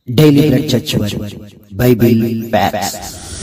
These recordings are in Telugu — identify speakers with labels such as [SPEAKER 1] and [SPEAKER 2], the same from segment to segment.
[SPEAKER 1] డైలీ బ్రెడ్ చర్చ్ వారి బైబిల్ ఫ్యాక్ట్స్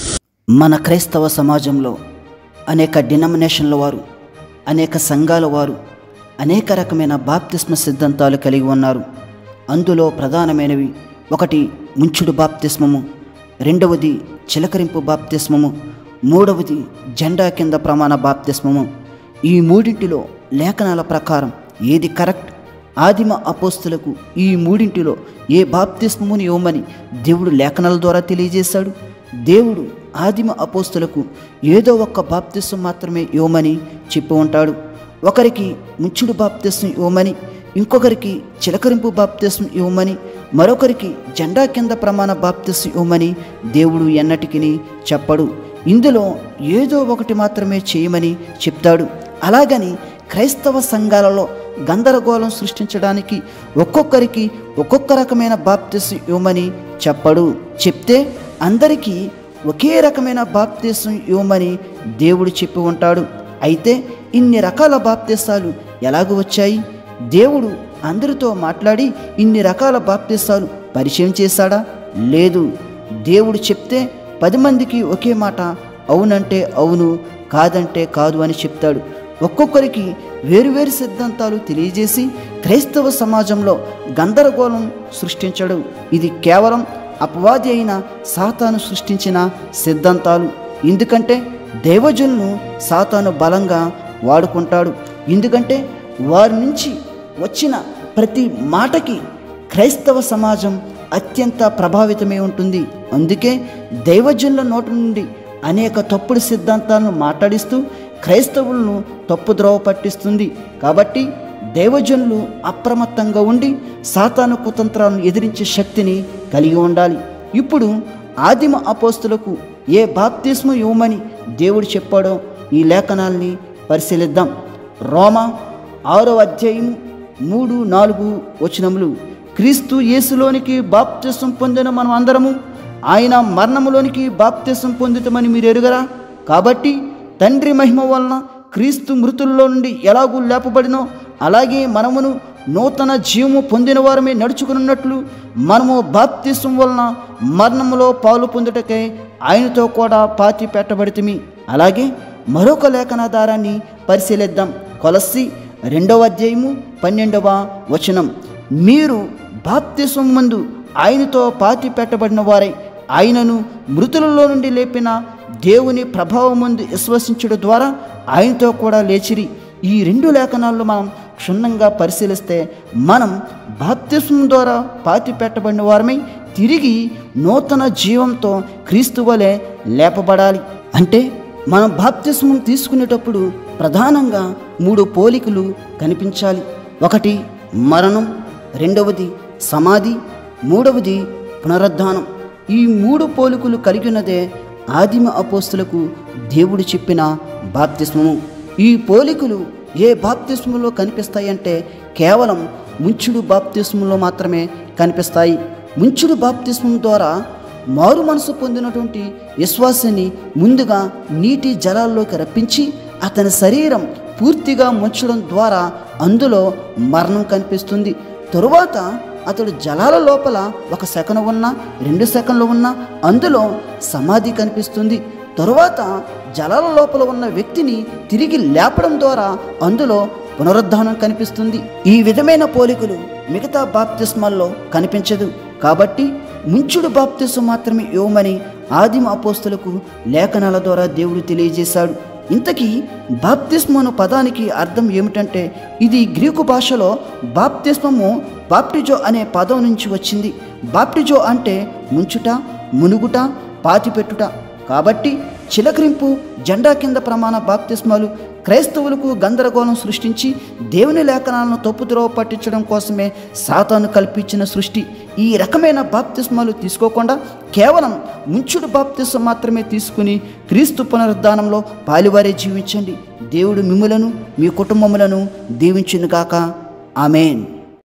[SPEAKER 1] మన క్రైస్తవ సమాజంలో అనేక డినామినేషన్ల వారు అనేక సంఘాల వారు అనేక రకమైన బాప్తిస్మ సిద్ధాంతాలు కలిగి ఉన్నారు అందులో ప్రధానమైనవి ఒకటి ముంచుడు బాప్తిస్మము రెండవది చిలకరింపు బాప్తిస్మము మూడవది జెండా కింద ప్రమాణ బాప్తిస్మము ఈ మూడింటిలో లేఖనాల ప్రకారం ఏది కరెక్ట్ ఆదిమ అపోస్తులకు ఈ మూడింటిలో ఏ బాప్తిస్మముని ఇవ్వమని దేవుడు లేఖనాల ద్వారా తెలియజేశాడు దేవుడు ఆదిమ అపోస్తులకు ఏదో ఒక్క బాప్తిస్వం మాత్రమే ఇవ్వమని చెప్పి ఉంటాడు ఒకరికి ముంచుడు బాప్తిస్వం ఇవ్వమని ఇంకొకరికి చిలకరింపు బాప్తిస్వం ఇవ్వమని మరొకరికి జెండా కింద ప్రమాణ బాప్తిస్వం ఇవ్వమని దేవుడు ఎన్నటికి చెప్పడు ఇందులో ఏదో ఒకటి మాత్రమే చేయమని చెప్తాడు అలాగని క్రైస్తవ సంఘాలలో గందరగోళం సృష్టించడానికి ఒక్కొక్కరికి ఒక్కొక్క రకమైన బాప్తిసం ఇవ్వమని చెప్పడు చెప్తే అందరికీ ఒకే రకమైన బాప్తిసం ఇవ్వమని దేవుడు చెప్పి ఉంటాడు అయితే ఇన్ని రకాల బాప్తిసాలు ఎలాగ వచ్చాయి దేవుడు అందరితో మాట్లాడి ఇన్ని రకాల బాప్తిసాలు పరిచయం చేశాడా లేదు దేవుడు చెప్తే పది మందికి ఒకే మాట అవునంటే అవును కాదంటే కాదు అని చెప్తాడు ఒక్కొక్కరికి వేరువేరు సిద్ధాంతాలు తెలియజేసి క్రైస్తవ సమాజంలో గందరగోళం సృష్టించడు ఇది కేవలం అపవాది అయిన సాతాను సృష్టించిన సిద్ధాంతాలు ఎందుకంటే దైవజనులను సాతాను బలంగా వాడుకుంటాడు ఎందుకంటే వారి నుంచి వచ్చిన ప్రతి మాటకి క్రైస్తవ సమాజం అత్యంత ప్రభావితమై ఉంటుంది అందుకే దైవజనుల నోటి నుండి అనేక తప్పుడు సిద్ధాంతాలను మాట్లాడిస్తూ క్రైస్తవులను తప్పుద్రోవ పట్టిస్తుంది కాబట్టి దైవజనులు అప్రమత్తంగా ఉండి సాతాను కుతంత్రాలను ఎదిరించే శక్తిని కలిగి ఉండాలి ఇప్పుడు ఆదిమ అపోస్తులకు ఏ బాప్తిస్ము ఇవ్వమని దేవుడు చెప్పాడో ఈ లేఖనాల్ని పరిశీలిద్దాం రోమ ఆరో అధ్యాయం మూడు నాలుగు వచనములు క్రీస్తు యేసులోనికి బాప్తిస్వం పొందిన మనం అందరము ఆయన మరణములోనికి బాప్తిస్వం పొందుతామని మీరు ఎరుగరా కాబట్టి తండ్రి మహిమ వలన క్రీస్తు మృతుల్లో నుండి ఎలాగూ లేపబడినో అలాగే మనమును నూతన జీవము పొందిన వారమే నడుచుకున్నట్లు మనము బాప్తిస్వం వలన మరణములో పాలు పొందుటకై ఆయనతో కూడా పాతి పెట్టబడితిమి అలాగే మరొక లేఖనాధారాన్ని పరిశీలిద్దాం కొలస్సి రెండవ అధ్యాయము పన్నెండవ వచనం మీరు బాప్తిస్వం మందు ఆయనతో పాతి పెట్టబడిన వారై ఆయనను మృతులలో నుండి లేపిన దేవుని ప్రభావం ముందు విశ్వసించడం ద్వారా ఆయనతో కూడా లేచిరి ఈ రెండు లేఖనాల్లో మనం క్షుణ్ణంగా పరిశీలిస్తే మనం బాప్తిస్వం ద్వారా పాతి పెట్టబడిన వారమై తిరిగి నూతన జీవంతో క్రీస్తు వలె లేపబడాలి అంటే మనం బాప్తిస్మం తీసుకునేటప్పుడు ప్రధానంగా మూడు పోలికలు కనిపించాలి ఒకటి మరణం రెండవది సమాధి మూడవది పునరుద్ధానం ఈ మూడు పోలికలు కలిగినదే ఆదిమ అపోస్తులకు దేవుడు చెప్పిన బాప్తిస్మము ఈ పోలికలు ఏ బాప్తిస్మంలో కనిపిస్తాయంటే కేవలం ముంచుడు బాప్తిస్మంలో మాత్రమే కనిపిస్తాయి ముంచుడు బాప్తిస్మం ద్వారా మారు మనసు పొందినటువంటి విశ్వాసాన్ని ముందుగా నీటి జలాల్లోకి రప్పించి అతని శరీరం పూర్తిగా ముంచడం ద్వారా అందులో మరణం కనిపిస్తుంది తరువాత అతడు జలాల లోపల ఒక సెకను ఉన్నా రెండు సెకండ్లు ఉన్నా అందులో సమాధి కనిపిస్తుంది తరువాత జలాల లోపల ఉన్న వ్యక్తిని తిరిగి లేపడం ద్వారా అందులో పునరుద్ధానం కనిపిస్తుంది ఈ విధమైన పోలికలు మిగతా బాప్తిస్మాల్లో కనిపించదు కాబట్టి ముంచుడు బాప్తిస్మ మాత్రమే ఇవ్వమని ఆదిమ అపోస్తులకు లేఖనాల ద్వారా దేవుడు తెలియజేశాడు ఇంతకీ బాప్తిస్మ అను పదానికి అర్థం ఏమిటంటే ఇది గ్రీకు భాషలో బాప్తిస్మము బాప్టిజో అనే పదం నుంచి వచ్చింది బాప్టిజో అంటే ముంచుట మునుగుట పాతిపెట్టుట కాబట్టి చిలకరింపు జెండా కింద ప్రమాణ బాప్తిస్మాలు క్రైస్తవులకు గందరగోళం సృష్టించి దేవుని లేఖనాలను తప్పుద్రోవ పట్టించడం కోసమే సాతాను కల్పించిన సృష్టి ఈ రకమైన బాప్తిస్మాలు తీసుకోకుండా కేవలం ముంచుడు బాప్తిస్మ మాత్రమే తీసుకుని క్రీస్తు పునరుద్ధానంలో పాలివారే జీవించండి దేవుడు మిమ్ములను మీ కుటుంబములను దీవించునుగాక ఆమెన్